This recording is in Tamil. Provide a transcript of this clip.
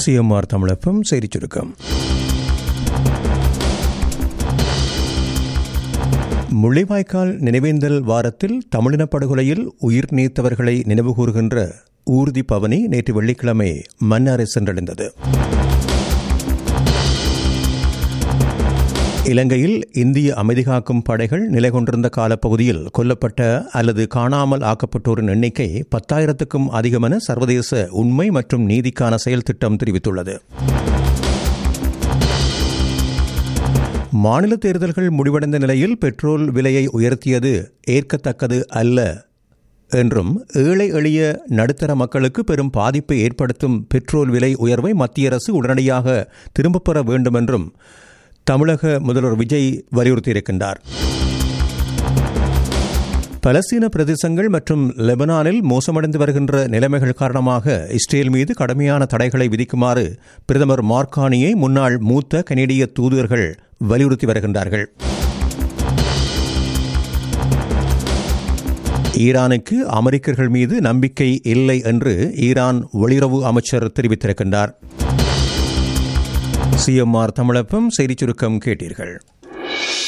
சிஎம்ஆர் தமிழப்பம் செய்திச் சுருக்கம் முள்ளிவாய்க்கால் நினைவேந்தல் வாரத்தில் தமிழின படுகொலையில் உயிர் நீத்தவர்களை நினைவுகூறுகின்ற ஊர்தி பவனி நேற்று வெள்ளிக்கிழமை மன்னாரை சென்றடைந்தது இலங்கையில் இந்திய அமைதி காக்கும் படைகள் நிலை கொண்டிருந்த காலப்பகுதியில் கொல்லப்பட்ட அல்லது காணாமல் ஆக்கப்பட்டோரின் எண்ணிக்கை பத்தாயிரத்துக்கும் அதிகமென சர்வதேச உண்மை மற்றும் நீதிக்கான செயல் திட்டம் தெரிவித்துள்ளது மாநில தேர்தல்கள் முடிவடைந்த நிலையில் பெட்ரோல் விலையை உயர்த்தியது ஏற்கத்தக்கது அல்ல என்றும் ஏழை எளிய நடுத்தர மக்களுக்கு பெரும் பாதிப்பை ஏற்படுத்தும் பெட்ரோல் விலை உயர்வை மத்திய அரசு உடனடியாக திரும்பப் பெற வேண்டும் என்றும் தமிழக முதல்வர் விஜய் வலியுறுத்தியிருக்கின்றார் பலஸ்தீன பிரதேசங்கள் மற்றும் லெபனானில் மோசமடைந்து வருகின்ற நிலைமைகள் காரணமாக இஸ்ரேல் மீது கடுமையான தடைகளை விதிக்குமாறு பிரதமர் மார்கானியை முன்னாள் மூத்த கனேடிய தூதர்கள் வலியுறுத்தி வருகின்றார்கள் ஈரானுக்கு அமெரிக்கர்கள் மீது நம்பிக்கை இல்லை என்று ஈரான் வெளியுறவு அமைச்சர் தெரிவித்திருக்கின்றார் சிஎம்ஆர் தமிழப்பம் செய்திச் சுருக்கம் கேட்டீர்கள்